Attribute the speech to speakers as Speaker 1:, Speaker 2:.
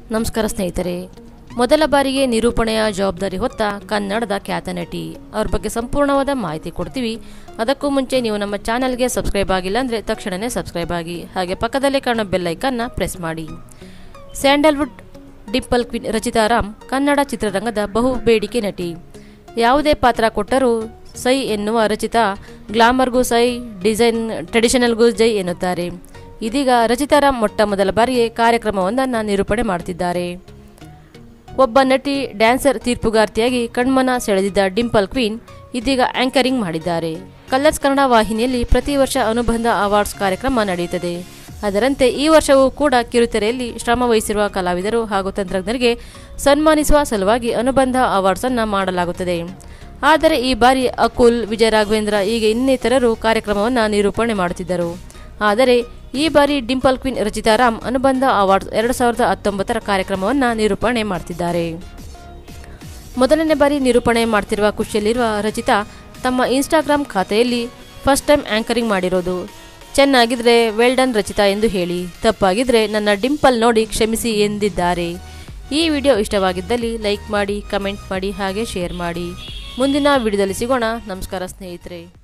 Speaker 1: ನಮಸ್ಕಾರ ಸ್ನೇಹಿತರೆ ಮೊದಲ ಬಾರಿಗೆ ನಿರೂಪಣೆಯ ಜವಾಬ್ದಾರಿ ಹೊತ್ತ ಕನ್ನಡದ ಖ್ಯಾತ ನಟಿ ಅವ್ರ ಬಗ್ಗೆ ಸಂಪೂರ್ಣವಾದ ಮಾಹಿತಿ ಕೊಡ್ತೀವಿ ಅದಕ್ಕೂ ಮುಂಚೆ ನೀವು ನಮ್ಮ ಚಾನಲ್ಗೆ ಸಬ್ಸ್ಕ್ರೈಬ್ ಆಗಿಲ್ಲ ಅಂದರೆ ತಕ್ಷಣವೇ ಸಬ್ಸ್ಕ್ರೈಬ್ ಆಗಿ ಹಾಗೆ ಪಕ್ಕದಲ್ಲೇ ಕಾಣೋ ಬೆಲ್ ಐಕನ್ನ ಪ್ರೆಸ್ ಮಾಡಿ Sandalwood dimple queen Rachita Ram Kannada ಚಿತ್ರರಂಗದ ಬಹು ಬೇಡಿಕೆ ನಟಿ ಯಾವುದೇ ಪಾತ್ರ ಕೊಟ್ಟರೂ ಸೈ ಎನ್ನುವ ರಚಿತಾ ಗ್ಲಾಮರ್ಗೂ ಸೈ ಡಿಸೈನ್ ಟ್ರೆಡಿಷನಲ್ಗೂ ಜೈ ಎನ್ನುತ್ತಾರೆ ಇದೀಗ ರಚಿತಾರಾಮ್ ಮೊಟ್ಟ ಮೊದಲ ಬಾರಿಗೆ ಕಾರ್ಯಕ್ರಮವೊಂದನ್ನು ನಿರೂಪಣೆ ಮಾಡುತ್ತಿದ್ದಾರೆ ಒಬ್ಬ ನಟಿ ಡ್ಯಾನ್ಸರ್ ತೀರ್ಪುಗಾರ್ತಿಯಾಗಿ ಕಣ್ಮನ ಸೆಳೆದಿದ್ದ ಡಿಂಪಲ್ ಕ್ವೀನ್ ಇದೀಗ ಆಂಕರಿಂಗ್ ಮಾಡಿದ್ದಾರೆ ಕಲರ್ಸ್ ಕನ್ನಡ ವಾಹಿನಿಯಲ್ಲಿ ಪ್ರತಿ ವರ್ಷ ಅನುಬಂಧ ಅವಾರ್ಡ್ಸ್ ಕಾರ್ಯಕ್ರಮ ನಡೆಯುತ್ತದೆ ಅದರಂತೆ ಈ ವರ್ಷವೂ ಕೂಡ ಕಿರುತೆರೆಯಲ್ಲಿ ಶ್ರಮ ವಹಿಸಿರುವ ಕಲಾವಿದರು ಹಾಗೂ ತಂತ್ರಜ್ಞರಿಗೆ ಸನ್ಮಾನಿಸುವ ಸಲುವಾಗಿ ಅನುಬಂಧ ಅವಾರ್ಡ್ಸ್ ಅನ್ನ ಮಾಡಲಾಗುತ್ತದೆ ಆದರೆ ಈ ಬಾರಿ ಅಕುಲ್ ವಿಜಯ ರಾಘವೇಂದ್ರ ಹೀಗೆ ಇನ್ನಿತರರು ಕಾರ್ಯಕ್ರಮವನ್ನು ನಿರೂಪಣೆ ಮಾಡುತ್ತಿದ್ದರು ಆದರೆ ಈ ಬಾರಿ ಡಿಂಪಲ್ ಕ್ವೀನ್ ರಚಿತಾರಾಮ್ ಅನುಬಂಧ ಅವಾರ್ಡ್ಸ್ ಎರಡು ಸಾವಿರದ ಹತ್ತೊಂಬತ್ತರ ಕಾರ್ಯಕ್ರಮವನ್ನು ನಿರೂಪಣೆ ಮಾಡ್ತಿದ್ದಾರೆ ಮೊದಲನೇ ಬಾರಿ ನಿರೂಪಣೆ ಮಾಡ್ತಿರುವ ಖುಷಿಯಲ್ಲಿರುವ ರಚಿತಾ ತಮ್ಮ ಇನ್ಸ್ಟಾಗ್ರಾಮ್ ಖಾತೆಯಲ್ಲಿ ಫಸ್ಟ್ ಟೈಮ್ ಆಂಕರಿಂಗ್ ಮಾಡಿರೋದು ಚೆನ್ನಾಗಿದ್ರೆ ವೆಲ್ ಡನ್ ರಚಿತಾ ಎಂದು ಹೇಳಿ ತಪ್ಪಾಗಿದ್ರೆ ನನ್ನ ಡಿಂಪಲ್ ನೋಡಿ ಕ್ಷಮಿಸಿ ಎಂದಿದ್ದಾರೆ ಈ ವಿಡಿಯೋ ಇಷ್ಟವಾಗಿದ್ದಲ್ಲಿ ಲೈಕ್ ಮಾಡಿ ಕಮೆಂಟ್ ಮಾಡಿ ಹಾಗೆ ಶೇರ್ ಮಾಡಿ ಮುಂದಿನ ವಿಡಿಯೋದಲ್ಲಿ ಸಿಗೋಣ ನಮಸ್ಕಾರ ಸ್ನೇಹಿತರೆ